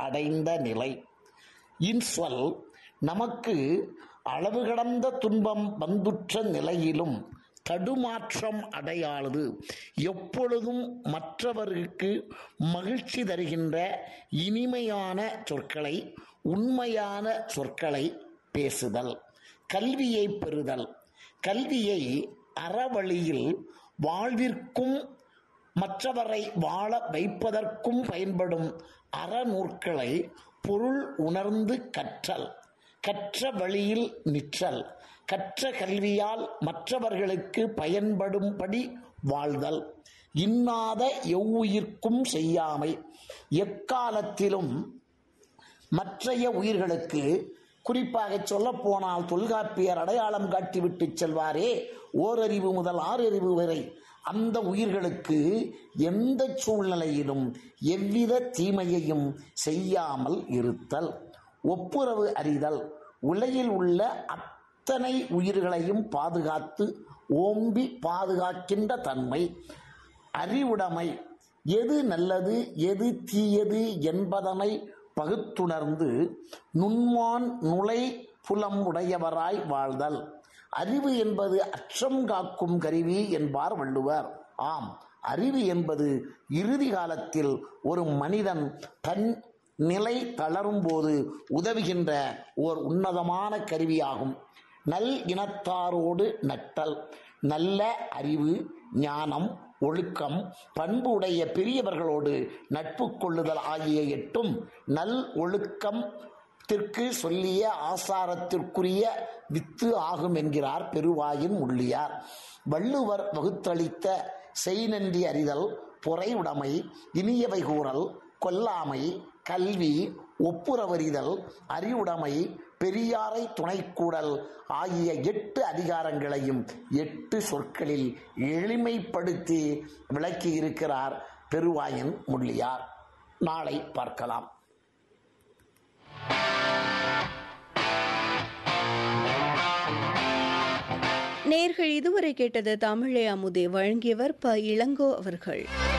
அடைந்த நிலை இன்சொல் நமக்கு அளவு கடந்த துன்பம் வந்துற்ற நிலையிலும் தடுமாற்றம் அடையாளது எப்பொழுதும் மற்றவருக்கு மகிழ்ச்சி தருகின்ற இனிமையான சொற்களை உண்மையான சொற்களை பேசுதல் கல்வியை பெறுதல் கல்வியை அறவழியில் வாழ்விற்கும் மற்றவரை வாழ வைப்பதற்கும் பயன்படும் அறநூற்களை பொருள் உணர்ந்து கற்றல் கற்ற வழியில் நிற்றல் கற்ற கல்வியால் மற்றவர்களுக்கு பயன்படும்படி வாழ்தல் இன்னாத எவ்வுயிர்க்கும் செய்யாமை எக்காலத்திலும் மற்றைய உயிர்களுக்கு குறிப்பாக சொல்ல போனால் தொல்காப்பியர் அடையாளம் காட்டிவிட்டு செல்வாரே ஓரறிவு முதல் ஆறறிவு வரை அந்த உயிர்களுக்கு எந்த சூழ்நிலையிலும் எவ்வித தீமையையும் செய்யாமல் இருத்தல் ஒப்புரவு அறிதல் உலகில் உள்ள அத்தனை உயிர்களையும் பாதுகாத்து ஓம்பி பாதுகாக்கின்ற தன்மை அறிவுடைமை எது நல்லது எது தீயது என்பதனை பகுத்துணர்ந்து நுண்மான் நுழை புலம் உடையவராய் வாழ்தல் அறிவு என்பது அச்சம் காக்கும் கருவி என்பார் வள்ளுவர் ஆம் அறிவு என்பது இறுதி காலத்தில் ஒரு மனிதன் தன் நிலை தளரும் போது உதவுகின்ற ஓர் உன்னதமான கருவியாகும் நல் இனத்தாரோடு நட்டல் நல்ல அறிவு ஞானம் ஒழுக்கம் பண்பு உடைய பெரியவர்களோடு நட்பு கொள்ளுதல் ஆகிய எட்டும் நல் ஒழுக்கம் திற்கு சொல்லிய ஆசாரத்திற்குரிய வித்து ஆகும் என்கிறார் பெருவாயின் உள்ளியார் வள்ளுவர் வகுத்தளித்த செய்நன்றி அறிதல் பொறை உடைமை இனியவை கூறல் கொல்லாமை கல்வி ஒப்புரவறிதல் அறிவுடைமை பெரியாரை துணைக்கூடல் ஆகிய எட்டு அதிகாரங்களையும் எட்டு சொற்களில் எளிமைப்படுத்தி விளக்கி இருக்கிறார் பெருவாயன் முள்ளியார் நாளை பார்க்கலாம் நேர்கள் இதுவரை கேட்டது தமிழை அமுதே வழங்கியவர் ப இளங்கோ அவர்கள்